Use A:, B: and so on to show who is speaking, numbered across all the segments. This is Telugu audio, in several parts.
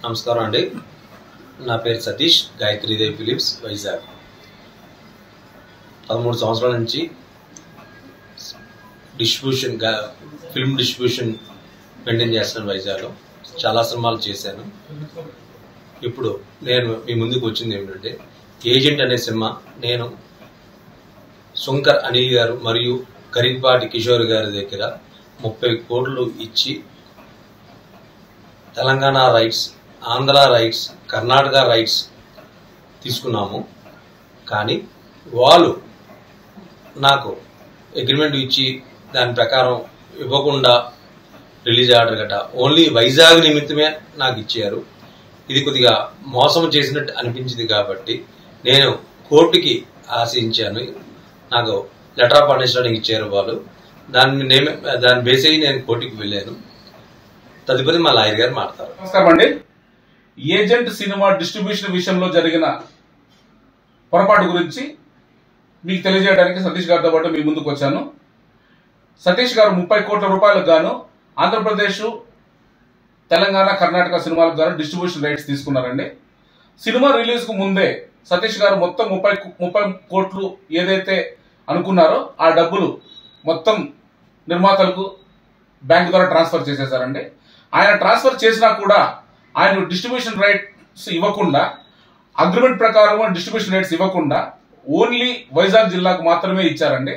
A: నమస్కారం అండి నా పేరు సతీష్ గాయత్రీదేవి ఫిలిప్స్ వైజాగ్ పదమూడు సంవత్సరాల నుంచి డిస్ట్రిబ్యూషన్ గా ఫిల్మ్ డిస్ట్రిబ్యూషన్ మెయింటైన్ చేస్తున్నాను వైజాగ్లో చాలా సినిమాలు చేశాను ఇప్పుడు నేను మీ ముందుకు వచ్చింది ఏమిటంటే ఏజెంట్ అనే సినిమా నేను శంకర్ అనిల్ గారు మరియు కరిపాటి కిషోర్ గారి దగ్గర ముప్పై కోట్లు ఇచ్చి Telangana rights Andhra rights Karnataka rights తీసుకున్నాము కానీ వాళ్ళు నాకు అగ్రిమెంట్ ఇచ్చి దాని ప్రకారం ఇవ్వకుండా రిలీజ్ ఆర్డర్ గట ఓన్లీ వైజాగ్ నిమిత్తమే నాకు ఇచ్చారు ఇది కొద్దిగా మోసం చేసినట్టు అనిపించింది కాబట్టి నేను కోర్టుకి ఆశించాను నాకు లెటర్ ఆఫ్ అండర్స్టాండింగ్ ఇచ్చారు వాళ్ళు దాన్ని నేమే దాన్ని బేస్ అయ్యి నేను కోర్టుకి వెళ్ళాను తదుపరి మా లాయర్ గారు మాట్లాడతారు
B: నమస్కారం అండి ఏజెంట్ సినిమా డిస్ట్రిబ్యూషన్ విషయంలో జరిగిన పొరపాటు గురించి మీకు తెలియజేయడానికి సతీష్ గారితో పాటు మీ ముందుకు వచ్చాను సతీష్ గారు ముప్పై కోట్ల రూపాయలకు గాను ఆంధ్రప్రదేశ్ తెలంగాణ కర్ణాటక సినిమాలకు గాను డిస్ట్రిబ్యూషన్ రైట్స్ తీసుకున్నారండి సినిమా రిలీజ్ కు ముందే సతీష్ గారు మొత్తం ముప్పై ముప్పై కోట్లు ఏదైతే అనుకున్నారో ఆ డబ్బులు మొత్తం నిర్మాతలకు బ్యాంక్ ద్వారా ట్రాన్స్ఫర్ చేసేసారండి ఆయన ట్రాన్స్ఫర్ చేసినా కూడా ఆయన డిస్ట్రిబ్యూషన్ రైట్స్ ఇవ్వకుండా అగ్రిమెంట్ ప్రకారం డిస్ట్రిబ్యూషన్ రైట్స్ ఇవ్వకుండా ఓన్లీ వైజాగ్ జిల్లాకు మాత్రమే ఇచ్చారండి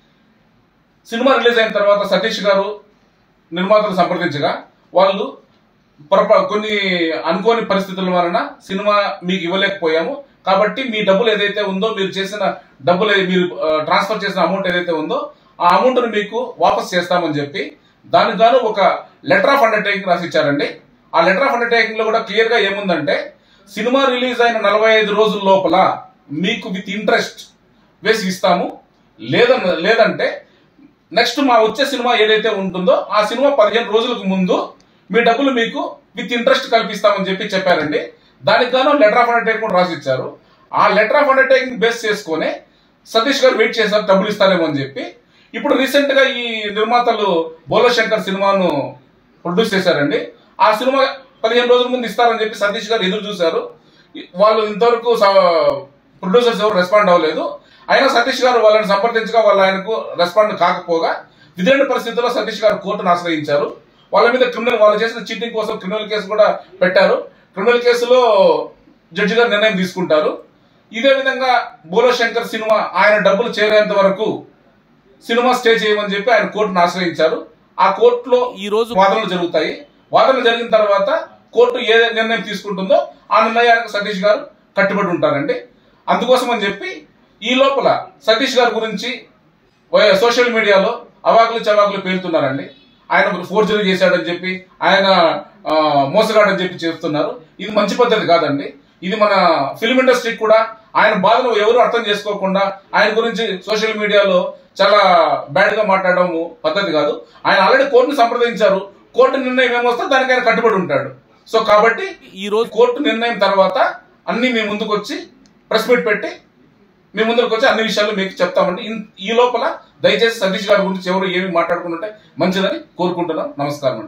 B: సినిమా రిలీజ్ అయిన తర్వాత సతీష్ గారు నిర్మాతలు సంప్రదించగా వాళ్ళు పొరపా కొన్ని అనుకోని పరిస్థితుల వలన సినిమా మీకు ఇవ్వలేకపోయాము కాబట్టి మీ డబ్బులు ఏదైతే ఉందో మీరు చేసిన డబ్బులు ఏ- మీరు ఆ, ట్రాన్స్ఫర్ చేసిన అమౌంట్ ఏదైతే ఉందో ఆ అమౌంట్ మీకు వాపస్ చేస్తామని చెప్పి దానికి గాను ఒక లెటర్ ఆఫ్ అండర్టేకింగ్ రాసి ఇచ్చారండి ఆ లెటర్ ఆఫ్ అండర్టేకింగ్ లో కూడా క్లియర్ గా ఏముందంటే సినిమా రిలీజ్ అయిన నలభై ఐదు రోజుల లోపల మీకు విత్ ఇంట్రెస్ట్ వేసి ఇస్తాము లేదన్న లేదంటే నెక్స్ట్ మా వచ్చే సినిమా ఏదైతే ఉంటుందో ఆ సినిమా పదిహేను రోజులకు ముందు మీ డబ్బులు మీకు విత్ ఇంట్రెస్ట్ కల్పిస్తామని చెప్పి చెప్పారండి దానికి గాను లెటర్ ఆఫ్ అండర్టేకింగ్ రాసి ఇచ్చారు ఆ లెటర్ ఆఫ్ అండర్టేకింగ్ బేస్ చేసుకొని సతీష్ గారు వెయిట్ చేశారు డబ్బులు ఇస్తారేమో అని చెప్పి ఇప్పుడు రీసెంట్ గా ఈ నిర్మాతలు బోలో శంకర్ సినిమాను ప్రొడ్యూస్ చేశారండి ఆ సినిమా పదిహేను రోజుల ముందు ఇస్తారని చెప్పి సతీష్ గారు ఎదురు చూశారు వాళ్ళు ఇంతవరకు ప్రొడ్యూసర్స్ ఎవరు రెస్పాండ్ అవ్వలేదు అయినా సతీష్ గారు వాళ్ళని సంప్రదించగా వాళ్ళు ఆయనకు రెస్పాండ్ కాకపోగా విధులైన పరిస్థితుల్లో సతీష్ గారు కోర్టును ఆశ్రయించారు వాళ్ళ మీద క్రిమినల్ వాళ్ళు చేసిన చీటింగ్ కోసం క్రిమినల్ కేసు కూడా పెట్టారు క్రిమినల్ కేసులో జడ్జి గారు నిర్ణయం తీసుకుంటారు ఇదే విధంగా బోలో శంకర్ సినిమా ఆయన డబ్బులు చేరేంత వరకు సినిమా స్టే చేయమని చెప్పి ఆయన కోర్టును ఆశ్రయించారు ఆ కోర్టులో ఈ రోజు వాదనలు జరుగుతాయి వాదనలు జరిగిన తర్వాత కోర్టు ఏ నిర్ణయం తీసుకుంటుందో ఆ నిర్ణయానికి సతీష్ గారు కట్టుబడి ఉంటారండి అందుకోసం అని చెప్పి ఈ లోపల సతీష్ గారి గురించి వై- సోషల్ మీడియాలో అవాకులు చవాకులు పేలుతున్నారండి ఆయన ఫోర్జరీ చేశాడని చెప్పి ఆయన ఆ, మోసగాడని చెప్పి చెప్తున్నారు ఇది మంచి పద్ధతి కాదండి ఇది మన ఫిల్మ్ ఇండస్ట్రీకి కూడా ఆయన బాధను ఎవరు అర్థం చేసుకోకుండా ఆయన గురించి సోషల్ మీడియాలో చాలా బ్యాడ్ గా మాట్లాడడం పద్ధతి కాదు ఆయన ఆల్రెడీ కోర్టును సంప్రదించారు కోర్టు నిర్ణయం ఏమొస్తే దానికి ఆయన కట్టుబడి ఉంటాడు సో కాబట్టి ఈ రోజు కోర్టు నిర్ణయం తర్వాత అన్ని మీ ముందుకు వచ్చి ప్రెస్ మీట్ పెట్టి మీ ముందుకు వచ్చి అన్ని విషయాలు మీకు చెప్తామండి ఇన్- ఈ లోపల దయచేసి సతీష్ గారి గురించి ఎవరు ఏమి మాట్లాడుకుంటుంటే మంచిదని కోరుకుంటున్నాం నమస్కారం అండి